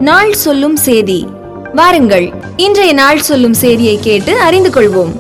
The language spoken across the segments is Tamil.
நாள் சொல்லும் சேதி வாருங்கள் இன்றைய நாள் சொல்லும் செய்தியை கேட்டு அறிந்து கொள்வோம்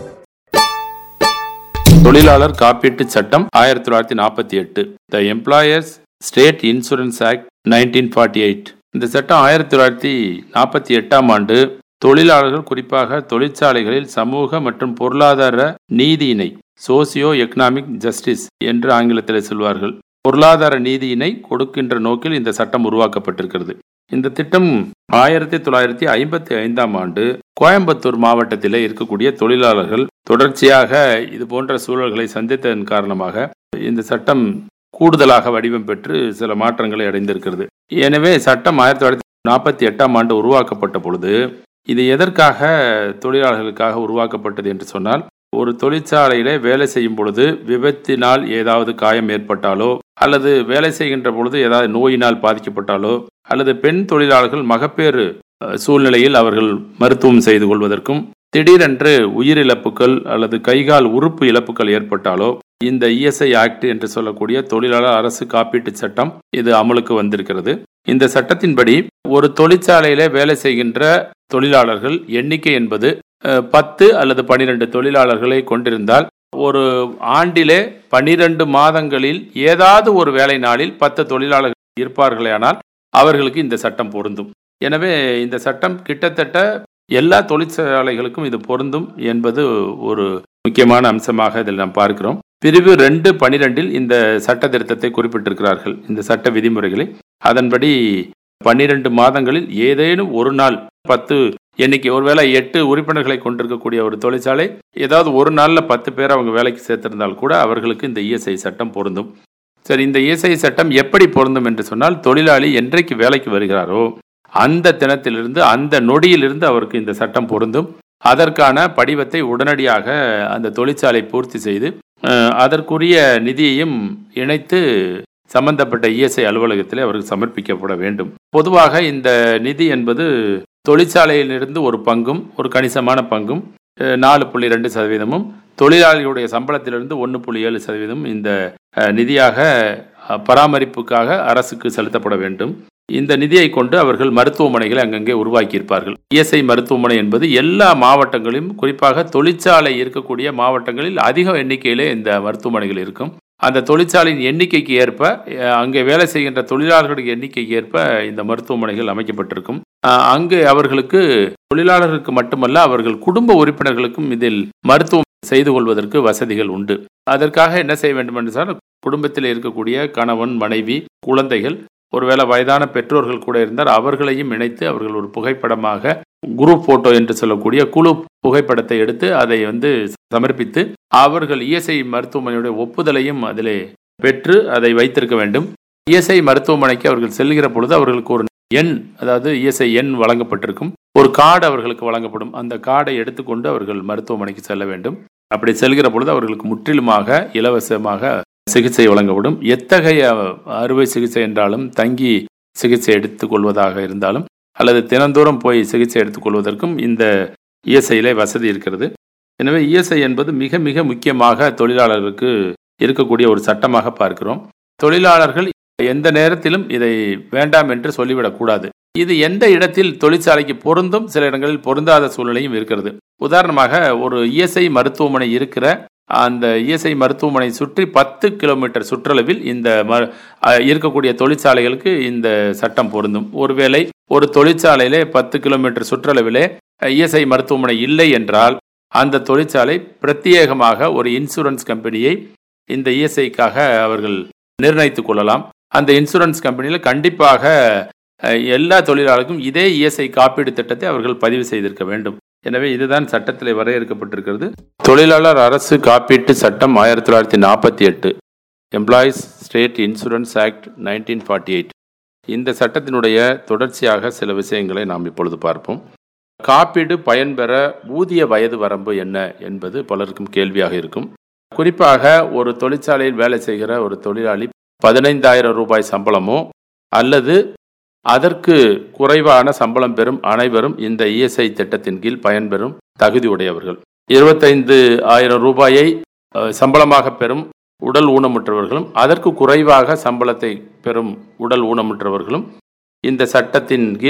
தொழிலாளர் காப்பீட்டு சட்டம் ஆயிரத்தி தொள்ளாயிரத்தி நாற்பத்தி எட்டு the employers state insurance act nineteen forty eight இந்த சட்டம் ஆயிரத்தி தொள்ளாயிரத்தி நாற்பத்தி எட்டாம் ஆண்டு தொழிலாளர்கள் குறிப்பாக தொழிற்சாலைகளில் சமூக மற்றும் பொருளாதார நீதியினை சோசியோ எக்கனாமிக் ஜஸ்டிஸ் என்று ஆங்கிலத்தில் சொல்வார்கள் பொருளாதார நீதியினை கொடுக்கின்ற நோக்கில் இந்த சட்டம் உருவாக்கப்பட்டிருக்கிறது இந்த திட்டம் ஆயிரத்தி தொள்ளாயிரத்தி ஐம்பத்தி ஐந்தாம் ஆண்டு கோயம்புத்தூர் மாவட்டத்திலே இருக்கக்கூடிய தொழிலாளர்கள் தொடர்ச்சியாக இது போன்ற சூழல்களை சந்தித்ததன் காரணமாக இந்த சட்டம் கூடுதலாக வடிவம் பெற்று சில மாற்றங்களை அடைந்திருக்கிறது எனவே சட்டம் ஆயிரத்தி தொள்ளாயிரத்தி நாற்பத்தி எட்டாம் ஆண்டு உருவாக்கப்பட்ட பொழுது இது எதற்காக தொழிலாளர்களுக்காக உருவாக்கப்பட்டது என்று சொன்னால் ஒரு தொழிற்சாலையில வேலை செய்யும் பொழுது விபத்தினால் ஏதாவது காயம் ஏற்பட்டாலோ அல்லது வேலை செய்கின்ற பொழுது ஏதாவது நோயினால் பாதிக்கப்பட்டாலோ அல்லது பெண் தொழிலாளர்கள் மகப்பேறு அஹ், சூழ்நிலையில் அவர்கள் மருத்துவம் செய்து கொள்வதற்கும் திடீரென்று உயிரிழப்புகள் அல்லது கைகால் உறுப்பு இழப்புகள் ஏற்பட்டாலோ இந்த இஎஸ்ஐ ஆக்ட் என்று சொல்லக்கூடிய தொழிலாளர் அரசு காப்பீட்டு சட்டம் இது அமலுக்கு வந்திருக்கிறது இந்த சட்டத்தின்படி ஒரு தொழிற்சாலையில வேலை செய்கின்ற தொழிலாளர்கள் எண்ணிக்கை என்பது அஹ், பத்து அல்லது பனிரெண்டு தொழிலாளர்களை கொண்டிருந்தால் ஒரு ஆண்டிலே பனிரெண்டு மாதங்களில் ஏதாவது ஒரு வேலை நாளில் பத்து தொழிலாளர்கள் இருப்பார்களேயானால் அவர்களுக்கு இந்த சட்டம் பொருந்தும் எனவே இந்த சட்டம் கிட்டத்தட்ட எல்லா தொழிற்சாலைகளுக்கும் இது பொருந்தும் என்பது ஒரு முக்கியமான அம்சமாக இதில் நாம் பார்க்கிறோம் பிரிவு ரெண்டு பனிரெண்டில் இந்த சட்ட திருத்தத்தை குறிப்பிட்டிருக்கிறார்கள் இந்த சட்ட விதிமுறைகளை அதன்படி பன்னிரண்டு மாதங்களில் ஏதேனும் ஒரு நாள் பத்து எண்ணிக்கை ஒருவேளை எட்டு உறுப்பினர்களை கொண்டிருக்கக்கூடிய ஒரு தொழிற்சாலை ஏதாவது ஒரு நாளில் பத்து பேர் அவங்க வேலைக்கு சேர்த்திருந்தால் கூட அவர்களுக்கு இந்த இஎஸ்ஐ சட்டம் பொருந்தும் சரி இந்த இஎஸ்ஐ சட்டம் எப்படி பொருந்தும் என்று சொன்னால் தொழிலாளி என்றைக்கு வேலைக்கு வருகிறாரோ அந்த தினத்திலிருந்து அந்த நொடியிலிருந்து அவருக்கு இந்த சட்டம் பொருந்தும் அதற்கான படிவத்தை உடனடியாக அந்த தொழிற்சாலை பூர்த்தி செய்து அஹ், அதற்குரிய நிதியையும் இணைத்து சம்பந்தப்பட்ட இஎஸ்ஐ அலுவலகத்தில் அவருக்கு சமர்ப்பிக்கப்பட வேண்டும் பொதுவாக இந்த நிதி என்பது தொழிற்சாலையிலிருந்து ஒரு பங்கும் ஒரு கணிசமான பங்கும் அஹ், நாலு புள்ளி ரெண்டு சதவீதமும் தொழிலாளிகளுடைய சம்பளத்திலிருந்து ஒன்று புள்ளி ஏழு சதவீதம் இந்த அஹ், நிதியாக அஹ், பராமரிப்புக்காக அரசுக்கு செலுத்தப்பட வேண்டும் இந்த நிதியை கொண்டு அவர்கள் மருத்துவமனைகளை அங்கங்கே உருவாக்கியிருப்பார்கள் இஎஸ்ஐ மருத்துவமனை என்பது எல்லா மாவட்டங்களிலும் குறிப்பாக தொழிற்சாலை இருக்கக்கூடிய மாவட்டங்களில் அதிக எண்ணிக்கையிலே இந்த மருத்துவமனைகள் இருக்கும் அந்த தொழிற்சாலையின் எண்ணிக்கைக்கு ஏற்ப அஹ், அங்கே வேலை செய்கின்ற தொழிலாளர்களுடைய எண்ணிக்கைக்கு ஏற்ப இந்த மருத்துவமனைகள் அமைக்கப்பட்டிருக்கும் அஹ், அங்கு அவர்களுக்கு தொழிலாளர்களுக்கு மட்டுமல்ல அவர்கள் குடும்ப உறுப்பினர்களுக்கும் இதில் மருத்துவம் செய்து கொள்வதற்கு வசதிகள் உண்டு அதற்காக என்ன செய்ய வேண்டும் என்று சொன்னால் குடும்பத்தில் இருக்கக்கூடிய கணவன் மனைவி குழந்தைகள் ஒருவேளை வயதான பெற்றோர்கள் கூட இருந்தால் அவர்களையும் இணைத்து அவர்கள் ஒரு புகைப்படமாக குரூப் போட்டோ என்று சொல்லக்கூடிய குழு புகைப்படத்தை எடுத்து அதை வந்து சமர்ப்பித்து அவர்கள் இஎஸ்ஐ மருத்துவமனையுடைய ஒப்புதலையும் அதிலே பெற்று அதை வைத்திருக்க வேண்டும் இஎஸ்ஐ மருத்துவமனைக்கு அவர்கள் செல்கிற பொழுது அவர்களுக்கு ஒரு எண் அதாவது இஎஸ்ஐ எண் வழங்கப்பட்டிருக்கும் ஒரு கார்டு அவர்களுக்கு வழங்கப்படும் அந்த கார்டை எடுத்துக்கொண்டு அவர்கள் மருத்துவமனைக்கு செல்ல வேண்டும் அப்படி செல்கிற பொழுது அவர்களுக்கு முற்றிலுமாக இலவசமாக சிகிச்சை வழங்கப்படும் எத்தகைய அறுவை சிகிச்சை என்றாலும் தங்கி சிகிச்சை எடுத்துக்கொள்வதாக இருந்தாலும் அல்லது தினந்தோறும் போய் சிகிச்சை எடுத்துக்கொள்வதற்கும் இந்த இஎஸ்ஐயிலே வசதி இருக்கிறது எனவே இஎஸ்ஐ என்பது மிக மிக முக்கியமாக தொழிலாளர்களுக்கு இருக்கக்கூடிய ஒரு சட்டமாக பார்க்கிறோம் தொழிலாளர்கள் எந்த நேரத்திலும் இதை வேண்டாம் என்று சொல்லிவிடக்கூடாது இது எந்த இடத்தில் தொழிற்சாலைக்கு பொருந்தும் சில இடங்களில் பொருந்தாத சூழ்நிலையும் இருக்கிறது உதாரணமாக ஒரு இஎஸ்ஐ மருத்துவமனை இருக்கிற அந்த இஎஸ்ஐ மருத்துவமனை சுற்றி பத்து கிலோமீட்டர் சுற்றளவில் இந்த ம- அஹ் இருக்கக்கூடிய தொழிற்சாலைகளுக்கு இந்த சட்டம் பொருந்தும் ஒருவேளை ஒரு தொழிற்சாலையிலே பத்து கிலோமீட்டர் சுற்றளவிலே இஎஸ்ஐ மருத்துவமனை இல்லை என்றால் அந்த தொழிற்சாலை பிரத்யேகமாக ஒரு இன்சூரன்ஸ் கம்பெனியை இந்த இஎஸ்ஐக்காக அவர்கள் நிர்ணயித்துக் கொள்ளலாம் அந்த இன்சூரன்ஸ் கம்பெனியில் கண்டிப்பாக அஹ், எல்லா தொழிலாளருக்கும் இதே இஎஸ்ஐ காப்பீடு திட்டத்தை அவர்கள் பதிவு செய்திருக்க வேண்டும் எனவே இதுதான் சட்டத்தில் வரையறுக்கப்பட்டிருக்கிறது தொழிலாளர் அரசு காப்பீட்டு சட்டம் ஆயிரத்தி தொள்ளாயிரத்தி நாற்பத்தி எட்டு employees state insurance act nineteen forty eight இந்த சட்டத்தினுடைய தொடர்ச்சியாக சில விஷயங்களை நாம் இப்பொழுது பார்ப்போம் காப்பீடு பயன்பெற ஊதிய வயது வரம்பு என்ன என்பது பலருக்கும் கேள்வியாக இருக்கும் குறிப்பாக ஒரு தொழிற்சாலையில் வேலை செய்கிற ஒரு தொழிலாளி பதினைந்தாயிரம் ரூபாய் சம்பளமோ அல்லது அதற்கு குறைவான சம்பளம் பெறும் அனைவரும் இந்த இஎஸ்ஐ திட்டத்தின் கீழ் பயன்பெறும் தகுதியுடையவர்கள் இருபத்தைந்து ஆயிரம் ரூபாயை அஹ், சம்பளமாக பெறும் உடல் ஊனமுற்றவர்களும் அதற்கு குறைவாக சம்பளத்தை பெறும் உடல் ஊனமுற்றவர்களும் இந்த சட்டத்தின் கீழ்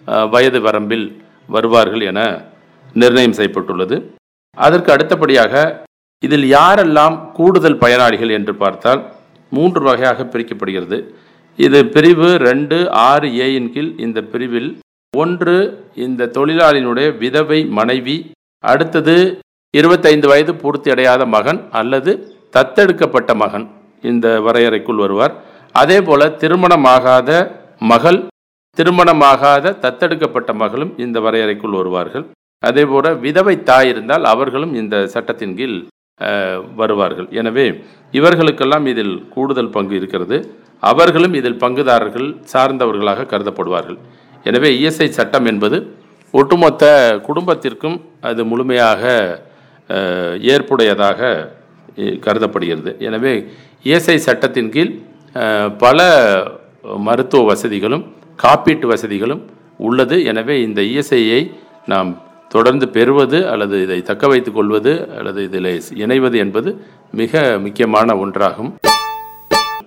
அஹ், வயது வரம்பில் வருவார்கள் என நிர்ணயம் செய்யப்பட்டுள்ளது அதற்கு அடுத்தபடியாக இதில் யாரெல்லாம் கூடுதல் பயனாளிகள் என்று பார்த்தால் மூன்று வகையாக பிரிக்கப்படுகிறது இது பிரிவு ரெண்டு ஆறு ஏயின் கீழ் இந்த பிரிவில் ஒன்று இந்த தொழிலாளியினுடைய விதவை மனைவி அடுத்தது இருபத்தைந்து வயது பூர்த்தி அடையாத மகன் அல்லது தத்தெடுக்கப்பட்ட மகன் இந்த வரையறைக்குள் வருவார் அதே போல திருமணமாகாத மகள் திருமணமாகாத தத்தெடுக்கப்பட்ட மகளும் இந்த வரையறைக்குள் வருவார்கள் அதே போல விதவை தாய் இருந்தால் அவர்களும் இந்த சட்டத்தின் கீழ் அஹ், வருவார்கள் எனவே இவர்களுக்கெல்லாம் இதில் கூடுதல் பங்கு இருக்கிறது அவர்களும் இதில் பங்குதாரர்கள் சார்ந்தவர்களாக கருதப்படுவார்கள் எனவே இஎஸ்ஐ சட்டம் என்பது ஒட்டுமொத்த குடும்பத்திற்கும் அது முழுமையாக அஹ், ஏற்புடையதாக அஹ், கருதப்படுகிறது எனவே இஎஸ்ஐ சட்டத்தின் கீழ் அஹ், பல மருத்துவ வசதிகளும் காப்பீட்டு வசதிகளும் உள்ளது எனவே இந்த இஎஸ்ஐயை நாம் தொடர்ந்து பெறுவது அல்லது இதை தக்க வைத்துக் கொள்வது அல்லது இதில் இணைவது என்பது மிக முக்கியமான ஒன்றாகும்